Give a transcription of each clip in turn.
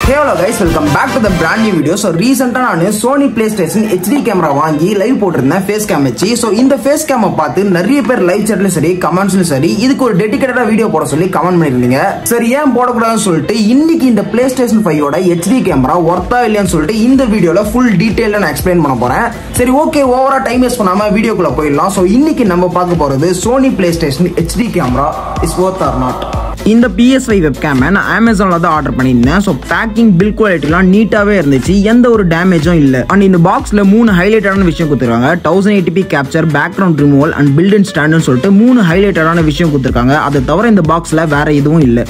hello guys welcome back to the brand new video so ரீசெண்டாக நான் Sony PlayStation HD camera வாங்கி live போட்டிருந்தேன் face cam வச்சு ஸோ இந்த ஃபேஸ் கேமை பார்த்து நிறைய பேர் லைவ் சேட்லையும் சரி கமெண்ட்ஸ்லையும் சரி இதுக்கு ஒரு டெடிக்கேட்டடாக வீடியோ போட சொல்லி கமெண்ட் பண்ணியிருந்தீங்க சரி ஏன் போடக்கூடாதுன்னு சொல்லிட்டு இன்னைக்கு இந்த பிளே ஸ்டேஷன் ஃபைவோட ஹெச்டி கேமரா ஒர்த்தா இல்லையான்னு சொல்லிட்டு இந்த வீடியோவில் ஃபுல் டீட்டெயிலாக நான் எக்ஸ்பிளைன் பண்ண போகிறேன் சரி ஓகே ஓவரா டைம் வேஸ்ட் பண்ணாமல் வீடியோக்குள்ளே போயிடலாம் ஸோ இன்னைக்கு நம்ம பார்க்க போகிறது Sony PlayStation HD camera is worth or not இந்த பிஎஸ்ஐ வெப்கேமை நான் அமேசானில் தான் ஆர்டர் பண்ணியிருந்தேன் ஸோ பேக்கிங் பில் குவாலிட்டிலாம் நீட்டாகவே இருந்துச்சு எந்த ஒரு டேமேஜும் இல்லை அண்ட் இந்த பாக்ஸில் மூணு ஹைலைட்டான விஷயம் கொடுத்துருக்காங்க thousand eighty P capture background removal and build and ஸ்டாண்டுன்னு சொல்லிட்டு மூணு ஹைலைட்டடான விஷயம் கொடுத்துருக்காங்க அதை தவிர இந்த பாக்ஸில் வேற எதுவும் இல்லை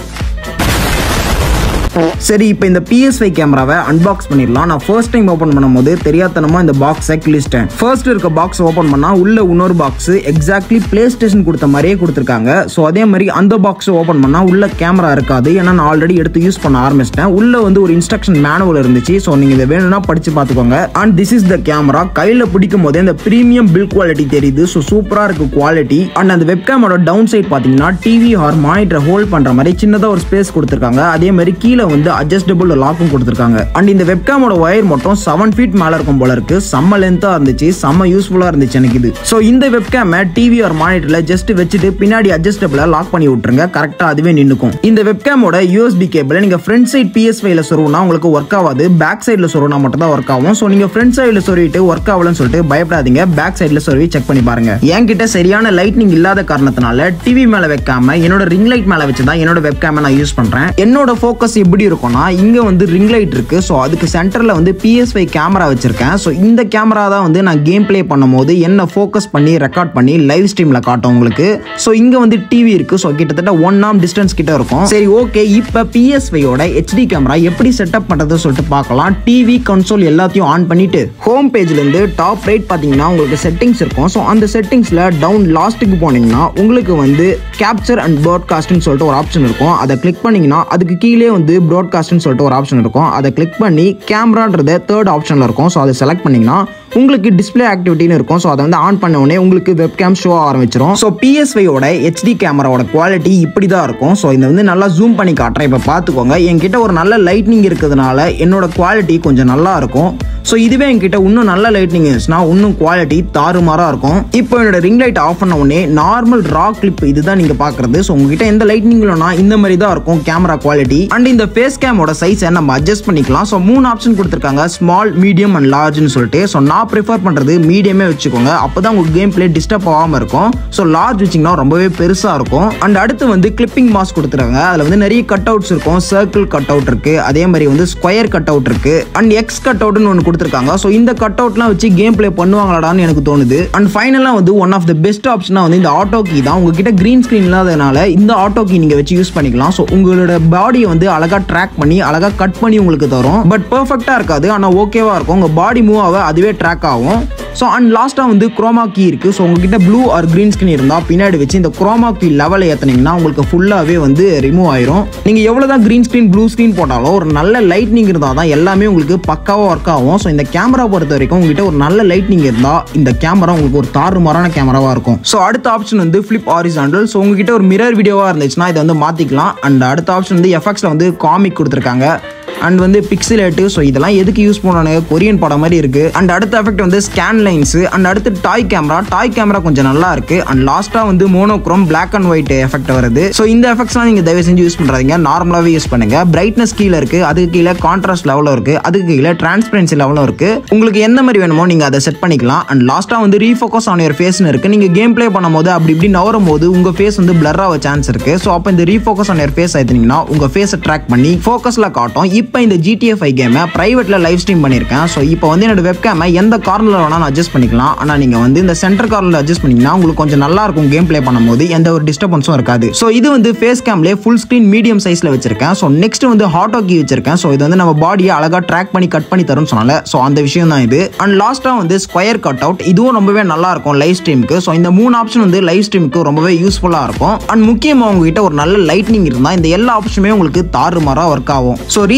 சரி இப்போ இந்த பிஎஸ்ஐ கேமராவை அன்பாக்ஸ் பண்ணிடலாம் நான் ஃபர்ஸ்ட் டைம் ஓப்பன் பண்ணும்போது தெரியாதனமா இந்த பாக்ஸை கிழிச்சிட்டேன் ஃபர்ஸ்ட் இருக்க பாக்ஸ் ஓப்பன் பண்ணா உள்ள இன்னொரு பாக்ஸ் எக்ஸாக்ட்லி பிளே ஸ்டேஷன் கொடுத்த மாதிரியே கொடுத்துருக்காங்க ஸோ அதே மாதிரி அந்த பாக்ஸ் ஓப்பன் பண்ணா உள்ள கேமரா இருக்காது ஏன்னா நான் ஆல்ரெடி எடுத்து யூஸ் பண்ண ஆரம்பிச்சிட்டேன் உள்ள வந்து ஒரு இன்ஸ்ட்ரக்ஷன் மேனுவல் இருந்துச்சு ஸோ நீங்க இதை வேணும்னா படிச்சு பார்த்துக்கோங்க and this is the camera கையில பிடிக்கும் போதே இந்த பிரீமியம் பில் குவாலிட்டி தெரியுது ஸோ சூப்பரா இருக்கு குவாலிட்டி அண்ட் அந்த வெப்கேமோட டவுன் சைட் பார்த்தீங்கன்னா டிவி ஆர் மானிட்டர் ஹோல்ட் பண்ற மாதிரி சின்னதாக ஒரு ஸ்பேஸ் கொடுத்துருக்காங்க அதே மாதிரி கீழே வந்து அட்ஜஸ்டபிள் லாக்கும் கொடுத்துருக்காங்க அண்ட் இந்த வெப்கேமோட ஒயர் மட்டும் செவன் ஃபீட் மேல இருக்கும் போல இருக்கு செம்ம லென்த்தா இருந்துச்சு செம்ம யூஸ்ஃபுல்லா இருந்துச்சு எனக்கு இது ஸோ இந்த வெப்கேமை டிவி ஒரு மானிட்டர்ல ஜஸ்ட் வச்சுட்டு பின்னாடி அட்ஜஸ்டபிளா லாக் பண்ணி விட்டுருங்க கரெக்டா அதுவே நின்னுக்கும் இந்த வெப்கேமோட யூஎஸ்பி கேபிள் நீங்க ஃப்ரண்ட் சைட் பிஎஸ் ஃபைவ்ல சொருவுனா உங்களுக்கு ஒர்க் ஆகாது பேக் சைட்ல சொருவினா மட்டும் தான் ஒர்க் ஆகும் ஸோ நீங்க ஃப்ரண்ட் சைட்ல சொருவிட்டு ஒர்க் ஆகலன்னு சொல்லிட்டு பயப்படாதீங்க பேக் சைட்ல சொருவி செக் பண்ணி பாருங்க என்கிட்ட சரியான லைட்னிங் இல்லாத காரணத்தினால டிவி மேல வைக்காம என்னோட ரிங் லைட் மேல வச்சு தான் என்னோட வெப்கேமை நான் யூஸ் பண்றேன் என்னோட ஃபோக்கஸ் எப்படி இருக்கும்னா இங்க வந்து ரிங் லைட் இருக்கு ஸோ அதுக்கு சென்டர்ல வந்து பிஎஸ்ஐ கேமரா வச்சிருக்கேன் ஸோ இந்த கேமரா தான் வந்து நான் கேம் ப்ளே பண்ணும்போது என்ன ஃபோக்கஸ் பண்ணி ரெக்கார்ட் பண்ணி லைவ் ஸ்ட்ரீம்ல காட்டும் உங்களுக்கு ஸோ இங்க வந்து டிவி இருக்கு ஸோ கிட்டத்தட்ட ஒன் ஆம் டிஸ்டன்ஸ் கிட்ட இருக்கும் சரி ஓகே இப்போ பிஎஸ்ஐயோட ஹெச்டி கேமரா எப்படி செட்டப் பண்றது சொல்லிட்டு பார்க்கலாம் டிவி கன்சோல் எல்லாத்தையும் ஆன் பண்ணிட்டு ஹோம் பேஜ்ல இருந்து டாப் ரைட் பார்த்தீங்கன்னா உங்களுக்கு செட்டிங்ஸ் இருக்கும் ஸோ அந்த செட்டிங்ஸ்ல டவுன் லாஸ்ட்டுக்கு போனீங்கன்னா உங்களுக்கு வந்து கேப்சர் அண்ட் ப்ராட்காஸ்ட்னு சொல்லிட்டு ஒரு ஆப்ஷன் இருக்கும் அதை கிளிக் பண்ணீங்கன்னா அதுக்கு கீழே வந்து ப்ராட்காஸ்ட்னு சொல்லிட்டு ஒரு ஆப்ஷன் இருக்கும் அதை கிளிக் பண்ணி கேமரான்றது தேர்ட் ஆப்ஷனில் இருக்கும் ஸோ அதை செலக்ட் பண்ணீங்கன்னா உங்களுக்கு டிஸ்பிளே ஆக்டிவிட்டின்னு இருக்கும் ஸோ அதை வந்து ஆன் பண்ண உடனே உங்களுக்கு வெப்கேம் ஷோ ஆரம்பிச்சிடும் ஸோ பிஎஸ்ஐயோட ஹெச்டி கேமராவோட குவாலிட்டி இப்படி தான் இருக்கும் ஸோ இதை வந்து நல்லா ஜூம் பண்ணி காட்டுறேன் இப்போ பார்த்துக்கோங்க என்கிட்ட ஒரு நல்ல லைட்னிங் இருக்கிறதுனால என்னோட குவாலிட்டி கொஞ்சம் நல்லா இருக்கும் ஸோ இதுவே என்கிட்ட இன்னும் நல்ல லைட்னிங் இருந்துச்சுன்னா இன்னும் குவாலிட்டி தாறுமாறாக இருக்கும் இப்போ என்னோட ரிங் லைட் ஆஃப் பண்ண உடனே நார்மல் ரா கிளிப் இதுதான் நீங்கள் பார்க்குறது ஸோ உங்ககிட்ட எந்த லைட்னிங் இல்லைனா இந்த மாதிரி தான் இருக்கும் கேமரா குவாலிட்டி அண்ட் இந்த ஃபேஸ் கேமோட சைஸை நம்ம அட்ஜஸ்ட் பண்ணிக்கலாம் ஸோ மூணு ஆப்ஷன் கொடுத்துருக்காங்க ஸ்மால் மீடியம் அண்ட் லார்ஜ்னு சொல்லிட்டு ஸோ நான் ப்ரிஃபர் பண்ணுறது மீடியமே வச்சுக்கோங்க அப்போ தான் உங்கள் கேம் பிளே டிஸ்டர்ப் ஆகாமல் இருக்கும் ஸோ லார்ஜ் வச்சிங்கன்னா ரொம்பவே பெருசாக இருக்கும் அண்ட் அடுத்து வந்து கிளிப்பிங் மாஸ்க் கொடுத்துருக்காங்க அதில் வந்து நிறைய கட் அவுட்ஸ் இருக்கும் சர்க்கிள் கட் அவுட் இருக்கு அதே மாதிரி வந்து ஸ்கொயர் கட் அவுட் இருக்கு அண்ட் எக்ஸ் கட் அவுட்னு ஒன்று கொடுத்துருக்காங்க ஸோ இந்த கட் அவுட்லாம் வச்சு கேம் பிளே பண்ணுவாங்களாடான்னு எனக்கு தோணுது அண்ட் ஃபைனலாக வந்து ஒன் ஆஃப் த பெஸ்ட் ஆப்ஷனாக வந்து இந்த ஆட்டோ கீ தான் உங்ககிட்ட கிரீன் ஸ்க்ரீன் இல்லாதனால இந்த ஆட்டோ கீ நீங்கள் வச்சு யூஸ் பண்ணிக்கலாம் ஸோ உங்களோட பாடியை வந்து அழகாக ட்ராக் பண்ணி அழகாக கட் பண்ணி உங்களுக்கு தரும் பட் பர்ஃபெக்டாக இருக்காது ஆனால் ஓகேவா இருக்கும் உங்கள் பாடி மூவ் ஆக அதுவே ட்ராக் ஆகும் ஸோ அண்ட் லாஸ்ட்டாக வந்து குரோமா கீ இருக்குது ஸோ உங்ககிட்ட ப்ளூ ஆர் க்ரீன் ஸ்கிரீன் இருந்தால் பின்னாடி வச்சு இந்த குரோமா கீ லெவலை ஏற்றினீங்கன்னா உங்களுக்கு ஃபுல்லாகவே வந்து ரிமூவ் ஆயிரும் நீங்கள் எவ்வளோ தான் க்ரீன் ஸ்க்ரீன் ப்ளூ ஸ்க்ரீன் போட்டாலும் ஒரு நல்ல லைட்னிங் இருந்தால் தான் எல்லாமே உங்களுக்கு பக்காவாக ஒர்க் ஆகும் ஸோ இந்த கேமரா பொறுத்த வரைக்கும் உங்ககிட்ட ஒரு நல்ல லைட்னிங் இருந்தால் இந்த கேமரா உங்களுக்கு ஒரு தாறுமாறான கேமராவாக இருக்கும் ஸோ அடுத்த ஆப்ஷன் வந்து ஃப்ளிப் ஆரிசாண்டல் ஸோ உங்ககிட்ட ஒரு மிரர் வீடியோவாக இருந்துச்சுன்னா இதை வந்து மாற்றிக்கலாம் அண்ட் அடுத்த ஆப்ஷன் வந்து எஃபெக்ட்ஸில் வந்து காமிக் கொடுத்துருக்காங்க அண்ட் வந்து பிக்சலேட்டு ஸோ இதெல்லாம் எதுக்கு யூஸ் பண்ணுவானுங்க கொரியன் படம் மாதிரி இருக்கு அண்ட் அடுத்த எஃபெக்ட் வந்து ஸ்கேன் லைன்ஸ் அண்ட் அடுத்து டாய் கேமரா டாய் கேமரா கொஞ்சம் நல்லா இருக்கு அண்ட் லாஸ்ட்டாக வந்து monochrome black and white effect வருது ஸோ இந்த எஃபெக்ட்ஸ்லாம் நீங்கள் தயவு செஞ்சு யூஸ் பண்ணுறாதீங்க நார்மலாகவே யூஸ் பண்ணுங்க பிரைட்னஸ் கீழே இருக்கு அதுக்கு கீழே கான்ட்ராஸ்ட் லெவலும் இருக்கு அதுக்கு கீழே டிரான்ஸ்பரன்சி லெவலும் இருக்கு உங்களுக்கு எந்த மாதிரி வேணுமோ நீங்கள் அதை செட் பண்ணிக்கலாம் அண்ட் லாஸ்ட்டாக வந்து ரீஃபோக்கஸ் ஆன் யுவர் ஃபேஸ்னு இருக்கு நீங்கள் கேம் ப்ளே பண்ணும்போது அப்படி இப்படி நவரும் போது உங்கள் ஃபேஸ் வந்து பிளர் ஆக சான்ஸ் இருக்கு ஸோ அப்போ இந்த ரீஃபோக்கஸ் ஆன் யுவர் ஃபேஸ் ஆயிட்டீங்கன்னா உங்கள் ஃபேஸை ட்ராக் பண்ணி ஃபோக்கஸில் காட்டும் இப்போ இந்த ஜிடிஎஃப் ஃபைவ் கேமை ப்ரைவேட்டில் லைவ் ஸ்ட்ரீம் பண்ணியிருக்கேன் ஸோ இப்போ வந்து என்னோட வெப்கேமை எந்த கார்னரில் வேணாலும் அட்ஜஸ்ட் பண்ணிக்கலாம் ஆனால் நீங்கள் வந்து இந்த சென்டர் கார்னரில் அட்ஜஸ்ட் பண்ணிங்கன்னா உங்களுக்கு கொஞ்சம் நல்லா இருக்கும் கேம் ப்ளே பண்ணும்போது எந்த ஒரு டிஸ்டர்பன்ஸும் இருக்காது ஸோ இது வந்து ஃபேஸ் கேம்லேயே ஃபுல் ஸ்க்ரீன் மீடியம் சைஸில் வச்சிருக்கேன் ஸோ நெக்ஸ்ட் வந்து ஹாட்டோ கீ வச்சிருக்கேன் ஸோ இது வந்து நம்ம பாடியை அழகாக ட்ராக் பண்ணி கட் பண்ணி தரும்னு சொன்னால ஸோ அந்த விஷயம் தான் இது அண்ட் லாஸ்ட்டாக வந்து ஸ்கொயர் கட் அவுட் இதுவும் ரொம்பவே நல்லா இருக்கும் லைவ் ஸ்ட்ரீமுக்கு ஸோ இந்த மூணு ஆப்ஷன் வந்து லைவ் ஸ்ட்ரீமுக்கு ரொம்பவே யூஸ்ஃபுல்லாக இருக்கும் அண்ட் முக்கியமாக உங்ககிட்ட ஒரு நல்ல லைட்னிங் இருந்தால் இந்த எல்லா ஆப்ஷனுமே உங்களுக்கு தாறுமாறாக ஒர்க் ஆகும் ஸோ ரீசெண்ட்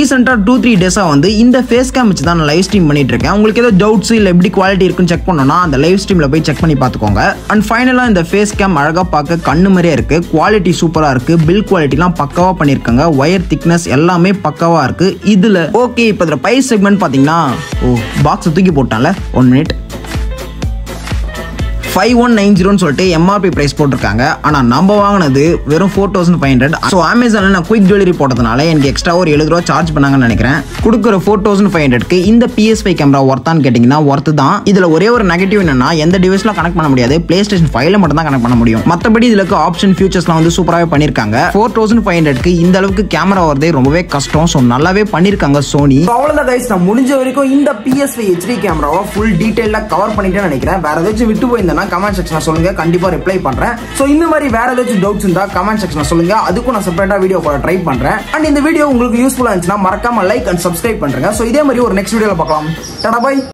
ரீசெண்டாக டூ த்ரீ டேஸாக வந்து இந்த ஃபேஸ் கேம் வச்சு தான் நான் லைவ் ஸ்ட்ரீம் பண்ணிட்டு இருக்கேன் உங்களுக்கு ஏதோ டவுட்ஸ் இல்லை எப்படி குவாலிட்டி இருக்குன்னு செக் பண்ணணும்னா அந்த லைவ் ஸ்ட்ரீமில் போய் செக் பண்ணி பார்த்துக்கோங்க அண்ட் ஃபைனலாக இந்த ஃபேஸ் கேம் அழகாக பார்க்க கண்ணு மாதிரியே இருக்கு குவாலிட்டி சூப்பராக இருக்கு பில் குவாலிட்டிலாம் பக்காவாக பண்ணியிருக்காங்க ஒயர் திக்னஸ் எல்லாமே பக்காவாக இருக்கு இதில் ஓகே இப்போ இதில் ப்ரைஸ் செக்மெண்ட் பார்த்தீங்கன்னா ஓ பாக்ஸை தூக்கி போட்டான்ல one minute five one nine ஜீரோன்னு சொல்லிட்டு எம்ஆர்பி ப்ரைஸ் போட்டிருக்காங்க ஆனால் நம்ம வாங்கினது வெறும் four thousand five hundred so அமேசானில் நான் குயிக் டெலிவரி போட்டதுனால எனக்கு எக்ஸ்ட்ரா ஒரு எழுபது ரூபா சார்ஜ் பண்ணாங்கன்னு நினைக்கிறேன் கொடுக்குற ஃபோர் தௌசண்ட் ஃபைவ் ஹண்ட்ரட்க்கு இந்த பிஎஸ் ஃபைவ் கேமரா ஒர்த்தான்னு கேட்டிங்கன்னா ஒர்த்து தான் இதில் ஒரே ஒரு நெகட்டிவ் என்னன்னா எந்த டிவைஸ்லாம் கனெக்ட் பண்ண முடியாது பிளே ஸ்டேஷன் ஃபைவ்ல மட்டும் தான் கனெக்ட் பண்ண முடியும் மற்றபடி இதில் இருக்க ஆப்ஷன் ஃபியூச்சர்ஸ்லாம் வந்து சூப்பராகவே பண்ணியிருக்காங்க ஃபோர் தௌசண்ட் ஃபைவ் ஹண்ட்ரட்க்கு இந்த அளவுக்கு கேமரா வரதே ரொம்பவே கஷ்டம் ஸோ நல்லாவே பண்ணியிருக்காங்க சோனி அவ்வளோதான் கைஸ் நான் முடிஞ்ச வரைக்கும் இந்த பிஎஸ்வி ஹெச்டி கேமராவை ஃபுல் டீடைலாக கவர் பண்ணிட்டேன்னு நினைக்கிறேன் வேற ஏதாச்சும் விட்டு போயிருந்தேன்னா கமெண்ட் செக்ஷனில் சொல்லுங்க கண்டிப்பா ரிப்ளை பண்றேன் ஸோ இந்த மாதிரி வேற ஏதாச்சும் டவுட்ஸ் இருந்தா கமெண்ட் செக்ஷனில் சொல்லுங்க அதுக்கும் நான் செப்பரேட்டா வீடியோ போட ட்ரை பண்றேன் அண்ட் இந்த வீடியோ உங்களுக்கு யூஸ்ஃபுல்லா இருந்துச்சுன்னா மறக்காம லைக் அண்ட் சப்ஸ்கிரைப் பண்றேங்க ஸோ இதே மாதிரி ஒரு நெக்ஸ்ட் வீடியோல பார்க்கலாம் டாடா பை